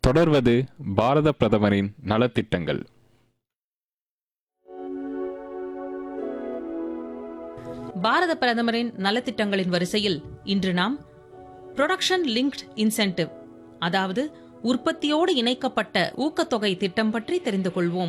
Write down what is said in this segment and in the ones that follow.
தொடர்வது பாரத பிரதமரின் நலத்திட்டங்கள் பாரத பிரதமரின் நலத்திட்டங்களின் வரிசையில் இன்று நாம் ப்ரொடக்ஷன் லிங்க்ட் இன்சென்டிவ் அதாவது உற்பத்தியோடு இணைக்கப்பட்ட ஊக்கத்தொகை திட்டம் பற்றி தெரிந்து கொள்வோம்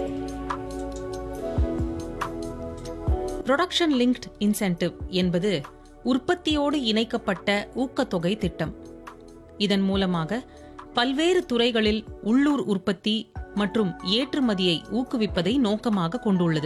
ப்ரொடக்ஷன் லிங்க்ட் இன்சென்டிவ் என்பது உற்பத்தியோடு இணைக்கப்பட்ட ஊக்கத்தொகை திட்டம் இதன் மூலமாக பல்வேறு துறைகளில் உள்ளூர் உற்பத்தி மற்றும் ஏற்றுமதியை ஊக்குவிப்பதை நோக்கமாக கொண்டுள்ளது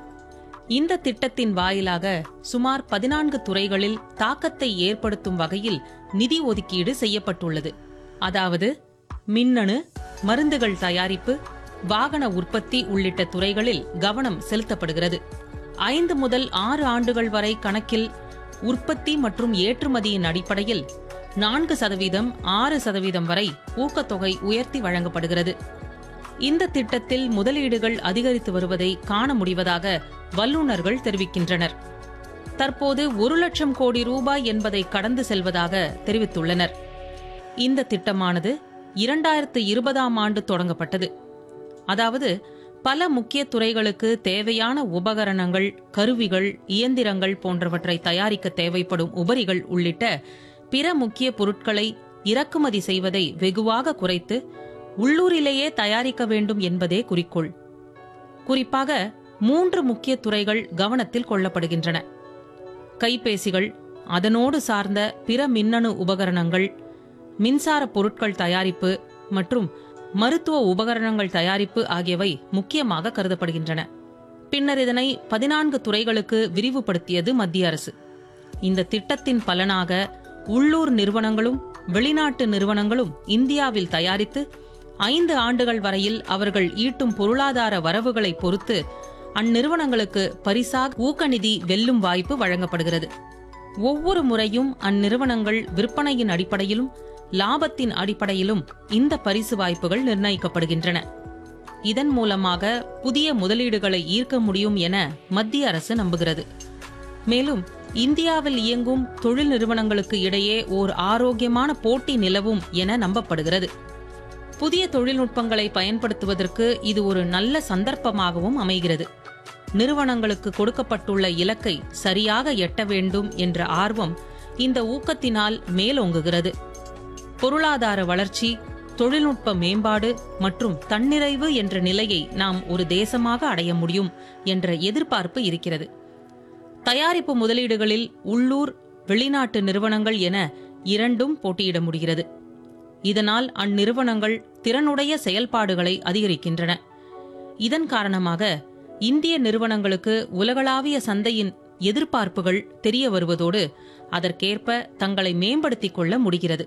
இந்த திட்டத்தின் வாயிலாக சுமார் பதினான்கு துறைகளில் தாக்கத்தை ஏற்படுத்தும் வகையில் நிதி ஒதுக்கீடு செய்யப்பட்டுள்ளது அதாவது மின்னணு மருந்துகள் தயாரிப்பு வாகன உற்பத்தி உள்ளிட்ட துறைகளில் கவனம் செலுத்தப்படுகிறது ஐந்து முதல் ஆறு ஆண்டுகள் வரை கணக்கில் உற்பத்தி மற்றும் ஏற்றுமதியின் அடிப்படையில் நான்கு சதவீதம் ஆறு சதவீதம் வரை ஊக்கத்தொகை உயர்த்தி வழங்கப்படுகிறது இந்த திட்டத்தில் முதலீடுகள் அதிகரித்து வருவதை காண முடிவதாக வல்லுநர்கள் தெரிவிக்கின்றனர் தற்போது ஒரு லட்சம் கோடி ரூபாய் என்பதை கடந்து செல்வதாக தெரிவித்துள்ளனர் இந்த திட்டமானது இரண்டாயிரத்து இருபதாம் ஆண்டு தொடங்கப்பட்டது அதாவது பல முக்கிய துறைகளுக்கு தேவையான உபகரணங்கள் கருவிகள் இயந்திரங்கள் போன்றவற்றை தயாரிக்க தேவைப்படும் உபரிகள் உள்ளிட்ட பிற முக்கிய பொருட்களை இறக்குமதி செய்வதை வெகுவாக குறைத்து உள்ளூரிலேயே தயாரிக்க வேண்டும் என்பதே குறிக்கோள் குறிப்பாக மூன்று முக்கிய துறைகள் கவனத்தில் கொள்ளப்படுகின்றன கைபேசிகள் அதனோடு சார்ந்த பிற மின்னணு உபகரணங்கள் மின்சார பொருட்கள் தயாரிப்பு மற்றும் மருத்துவ உபகரணங்கள் தயாரிப்பு ஆகியவை முக்கியமாக கருதப்படுகின்றன பின்னர் இதனை பதினான்கு துறைகளுக்கு விரிவுபடுத்தியது மத்திய அரசு இந்த திட்டத்தின் பலனாக உள்ளூர் நிறுவனங்களும் வெளிநாட்டு நிறுவனங்களும் இந்தியாவில் தயாரித்து ஐந்து ஆண்டுகள் வரையில் அவர்கள் ஈட்டும் பொருளாதார வரவுகளை பொறுத்து அந்நிறுவனங்களுக்கு பரிசாக ஊக்கநிதி வெல்லும் வாய்ப்பு வழங்கப்படுகிறது ஒவ்வொரு முறையும் அந்நிறுவனங்கள் விற்பனையின் அடிப்படையிலும் லாபத்தின் அடிப்படையிலும் இந்த பரிசு வாய்ப்புகள் நிர்ணயிக்கப்படுகின்றன இதன் மூலமாக புதிய முதலீடுகளை ஈர்க்க முடியும் என மத்திய அரசு நம்புகிறது மேலும் இந்தியாவில் இயங்கும் தொழில் நிறுவனங்களுக்கு இடையே ஓர் ஆரோக்கியமான போட்டி நிலவும் என நம்பப்படுகிறது புதிய தொழில்நுட்பங்களை பயன்படுத்துவதற்கு இது ஒரு நல்ல சந்தர்ப்பமாகவும் அமைகிறது நிறுவனங்களுக்கு கொடுக்கப்பட்டுள்ள இலக்கை சரியாக எட்ட வேண்டும் என்ற ஆர்வம் இந்த ஊக்கத்தினால் மேலோங்குகிறது பொருளாதார வளர்ச்சி தொழில்நுட்ப மேம்பாடு மற்றும் தன்னிறைவு என்ற நிலையை நாம் ஒரு தேசமாக அடைய முடியும் என்ற எதிர்பார்ப்பு இருக்கிறது தயாரிப்பு முதலீடுகளில் உள்ளூர் வெளிநாட்டு நிறுவனங்கள் என இரண்டும் போட்டியிட முடிகிறது இதனால் அந்நிறுவனங்கள் திறனுடைய செயல்பாடுகளை அதிகரிக்கின்றன இதன் காரணமாக இந்திய நிறுவனங்களுக்கு உலகளாவிய சந்தையின் எதிர்பார்ப்புகள் தெரிய வருவதோடு அதற்கேற்ப தங்களை மேம்படுத்திக் கொள்ள முடிகிறது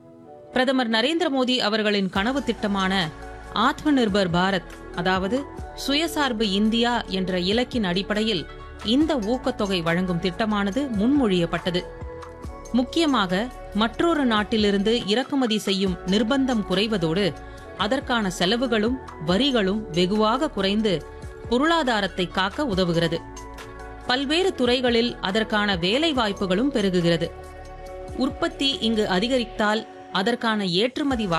பிரதமர் நரேந்திர மோடி அவர்களின் கனவு திட்டமான ஆத்ம நிர்பர் பாரத் அதாவது சுயசார்பு இந்தியா என்ற இலக்கின் அடிப்படையில் இந்த ஊக்கத்தொகை வழங்கும் திட்டமானது முன்மொழியப்பட்டது முக்கியமாக மற்றொரு நாட்டிலிருந்து இறக்குமதி செய்யும் நிர்பந்தம் குறைவதோடு அதற்கான செலவுகளும் வரிகளும் வெகுவாக குறைந்து பொருளாதாரத்தை காக்க உதவுகிறது பல்வேறு துறைகளில் அதற்கான வேலை வாய்ப்புகளும் பெருகுகிறது உற்பத்தி இங்கு அதிகரித்தால் அதற்கான ஏற்றுமதி